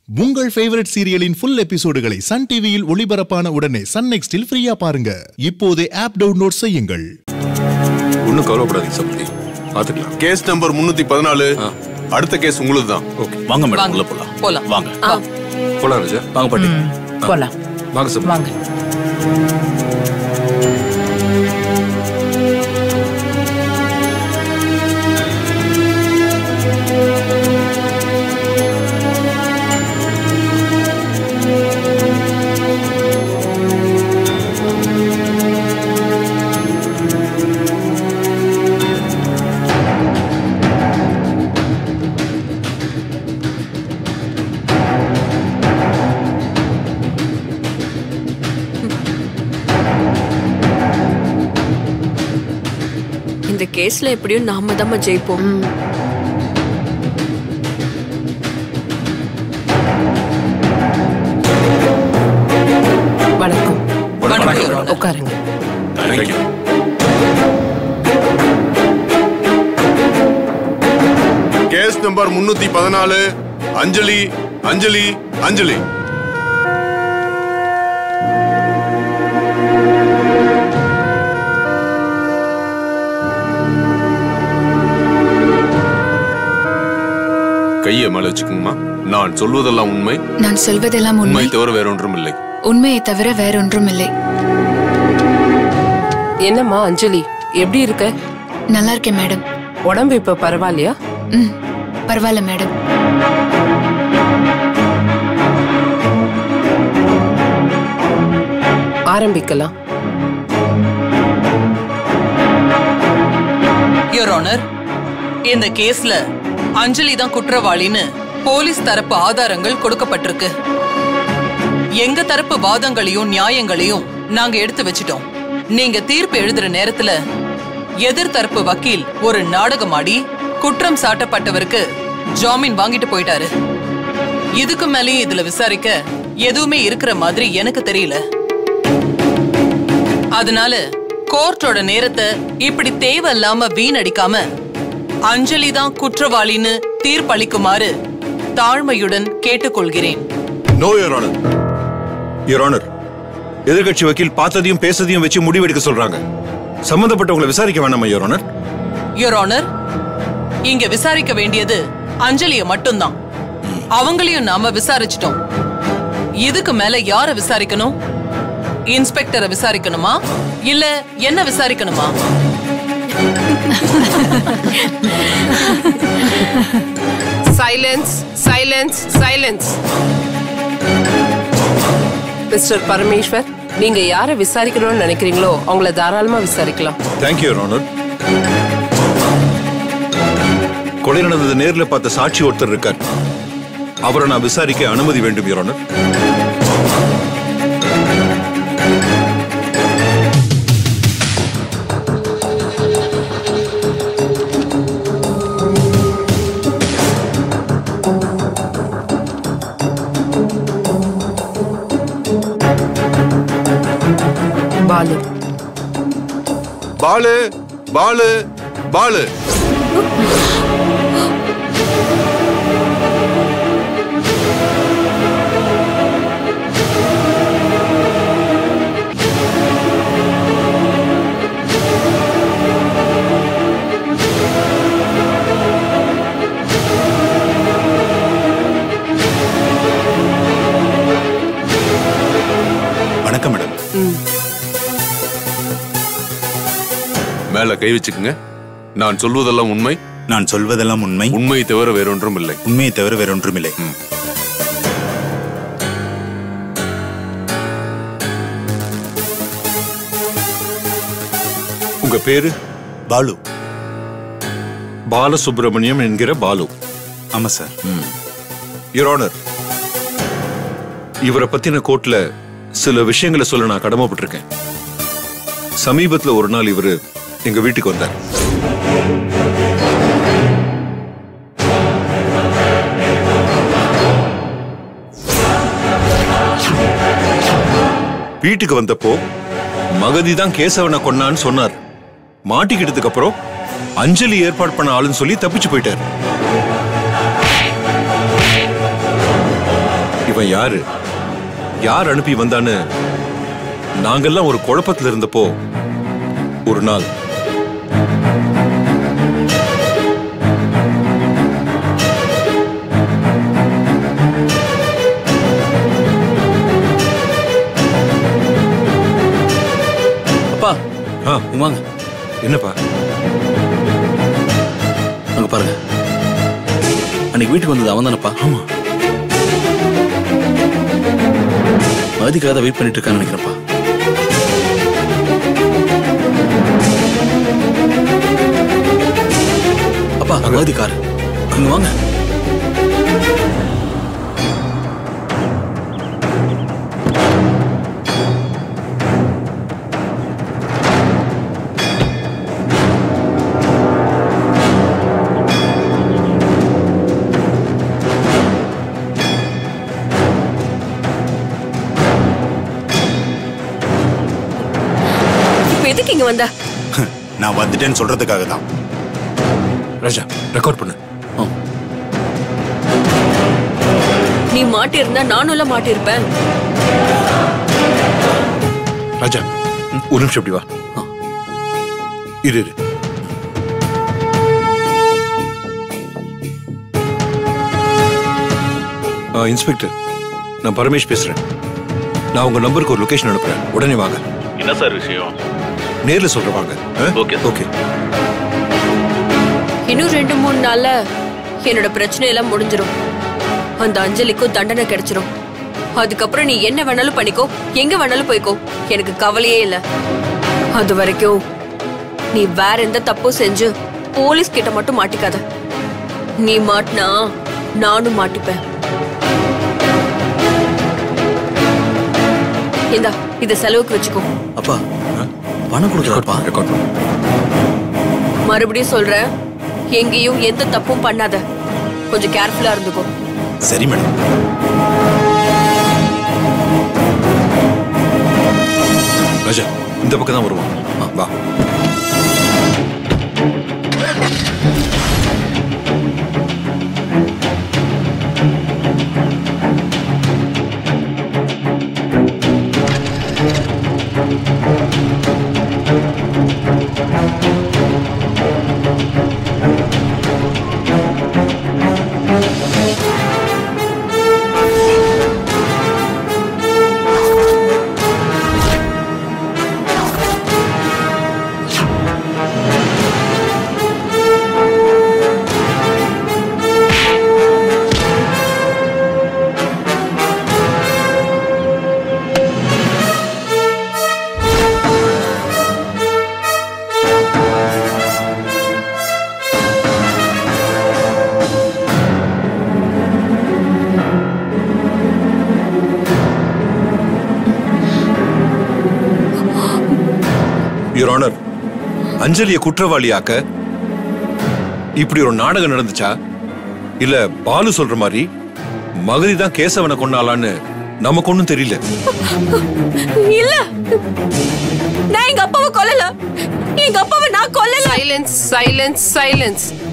உங்கள் ஃபேவரட் சீரியலின் ஃபுல் எபிசோடுகளை சன் டிவியில் ஒளிபரப்பான உடனே சன் நெக்ஸ்டில் ஃப்ரீயா பாருங்க இப்போதே ஆப் டவுன்லோட் செய்யுங்கள் ஒன்றும் கவலைப்படாதீங்க சம்பந்தி பார்த்துக்கலாம் கேஸ் நம்பர் முன்னூத்தி பதினாலு அடுத்த கேஸ் உங்களுது தான் ஓகே வாங்க மேடம் வாங்க. உள்ள போலாம் போலாம். வாங்க போலாம் ராஜா வாங்க பாட்டி போலாம் வாங்க சம்பந்தி வாங்க இந்த கேஸ்ல எப்படியும் நாம தான் ஜெயிப்போம் வணக்கம் வணக்கம். Your Honor. உட்காருங்க தேங்க்யூ கேஸ் நம்பர் முன்னூத்தி பதினாலு அஞ்சலி அஞ்சலி அஞ்சலி கையை மேல வச்சுக்கோங்கம்மா நான் சொல்வதெல்லாம் உண்மை நான் சொல்வதெல்லாம் உண்மை உண்மை தவிர வேற ஒன்றும் இல்லை உண்மையை தவிர வேறொன்றும் இல்லை என்னம்மா அஞ்சலி எப்படி இருக்க நல்லா இருக்கேன் மேடம் உடம்பு இப்ப பரவாயில்லையா ம் பரவாயில்ல மேடம் ஆரம்பிக்கலாம் யுவர் ஆனர் இந்த கேஸ்ல அஞ்சலி தான் குற்றவாளின்னு போலீஸ் தரப்பு ஆதாரங்கள் கொடுக்கப்பட்டிருக்கு எங்க தரப்பு வாதங்களையும் நியாயங்களையும் நாங்க எடுத்து வச்சிட்டோம் நீங்க தீர்ப்பு எழுதுற நேரத்துல எதிர் தரப்பு வக்கீல் ஒரு நாடகம் ஆடி குற்றம் சாட்டப்பட்டவருக்கு ஜாமீன் வாங்கிட்டு போயிட்டாரு இதுக்கு மேலேயும் இதுல விசாரிக்க எதுவுமே இருக்கிற மாதிரி எனக்கு தெரியல அதனால கோர்ட்டோட நேரத்தை இப்படி தேவையில்லாம வீணடிக்காம அஞ்சலி தான் குற்றவாளின்னு தீர்ப்பளிக்குமாறு தாழ்மையுடன் கேட்டுக்கொள்கிறேன் no your honour your honour எதிர்கட்சி வக்கீல் பார்த்ததையும் பேசுறதையும் வச்சு முடிவெடுக்க சொல்றாங்க சம்பந்தப்பட்டவங்களை விசாரிக்க வேணாமா யுவர் ஆனர் யுவர் ஆனர் இங்க விசாரிக்க வேண்டியது அஞ்சலிய மட்டும்தான் அவங்களையும் நாம விசாரிச்சிட்டோம் இதுக்கு மேல யார விசாரிக்கணும் இன்ஸ்பெக்டரை விசாரிக்கணுமா இல்ல என்ன விசாரிக்கணுமா silence silence silence mister Parameswar நீங்க யாரை விசாரிக்கணும்னு நினைக்கிறீங்களோ அவங்கள தாராளமா விசாரிக்கலாம் தேங்க்யூ யுவர் ஆனர் கொலை நடந்தது நேர்ல பார்த்த சாட்சி ஒருத்தர் இருக்கார் அவரை நான் விசாரிக்க அனுமதி வேண்டும் யுவர் ஆனர் பாலு பாலு பாலு பாலு வணக்கம் மேடம் மேல கை வச்சுக்குங்க நான் சொல்வதெல்லாம் உண்மை நான் சொல்வதெல்லாம் உண்மை உண்மை தவிர வேறொன்றும் இல்லை உண்மையை தவிர வேறொன்றுமில்லை உங்க பேரு பாலு பாலசுப்ரமணியம் என்கிற பாலு ஆமா சார் யுவர் ஆனர் இவரை பத்தின கோர்ட்ல சில விஷயங்களை சொல்ல நான் கடமைப்பட்டிருக்கேன் சமீபத்துல ஒரு நாள் இவரு எங்க வீட்டுக்கு வந்தார் வீட்டுக்கு வந்தப்போ மகதி தான் கேசவனை கொன்னான்னு சொன்னார் மாட்டிக்கிட்டதுக்கு அப்புறம் அஞ்சலி ஏற்பாடு பண்ண ஆளுன்னு சொல்லி தப்பிச்சு போயிட்டார் அவன் யாரு யார் அனுப்பி வந்தான்னு நாங்கெல்லாம் ஒரு குழப்பத்துல இருந்தப்போ ஒரு நாள் அப்பா ஆ, இங்க வாங்க என்னப்பா அங்க பாருங்க அன்னைக்கு வீட்டுக்கு வந்தது அவன் தானப்பா ஆமா மகதிக்காக தான் வெயிட் பண்ணிட்டு இருக்கான்னு நினைக்கிறேன்ப்பா அப்பா மகதி கார் இங்க வாங்க இப்ப எதுக்கு இங்க வந்த நான் வந்துட்டேன்னு சொல்றதுக்காக தான் ராஜா ரெக்கார்ட் பண்ணு நீ மாட்டியிருந்தா நானும்ல மாட்டியிருப்பேன் ராஜா ஒரு நிமிஷம் இப்படி வா இரு இரு ஆ, இன்ஸ்பெக்டர் நான் பரமேஷ் பேசுறேன் நான் உங்க நம்பருக்கு ஒரு லொகேஷன் அனுப்புறேன் உடனே வாங்க என்ன சார் விஷயம் நேர்ல சொல்றேன் வாங்க ஓகே ஓகே இன்னும் ரெண்டு மூணு நாள்ல என்னோட பிரச்சனை எல்லாம் முடிஞ்சிரும் அந்த அஞ்சலிக்கும் தண்டனை கிடைச்சிரும் அதுக்கப்புறம் நீ என்ன வேணாலும் பண்ணிக்கோ எங்க வேணாலும் போய்க்கோ எனக்கு கவலையே இல்ல அது வரைக்கும் நீ வேற எந்த தப்பும் செஞ்சு போலீஸ் கிட்ட மட்டும் மாட்டிக்காத நீ மாட்டினா நானும் மாட்டிப்பேன் இந்தா இத செலவுக்கு வச்சுக்கோ அப்பா பணம் கொடுக்குறாப்பா ரெக்கார்ட் பண்ணு மறுபடியும் சொல்றேன் எங்கேயும் எந்த தப்பும் பண்ணாத கொஞ்சம் கேர்ஃபுல்லா இருந்துக்கோ சரி மேடம் ராஜா இந்த பக்கம் தான் வருவான் ஆ, வா யுவர் ஆனர் அஞ்சலியை குற்றவாளியாக்க இப்படி ஒரு நாடகம் நடந்துச்சா இல்ல பாலு சொல்ற மாதிரி மகதி தான் கேசவனை கொண்டாளான்னு நமக்கு ஒண்ணும் தெரியல இல்ல நான் எங்க அப்பாவை கொல்லல எங்க அப்பாவை நான் கொல்லல சைலன்ஸ் சைலன்ஸ் சைலன்ஸ்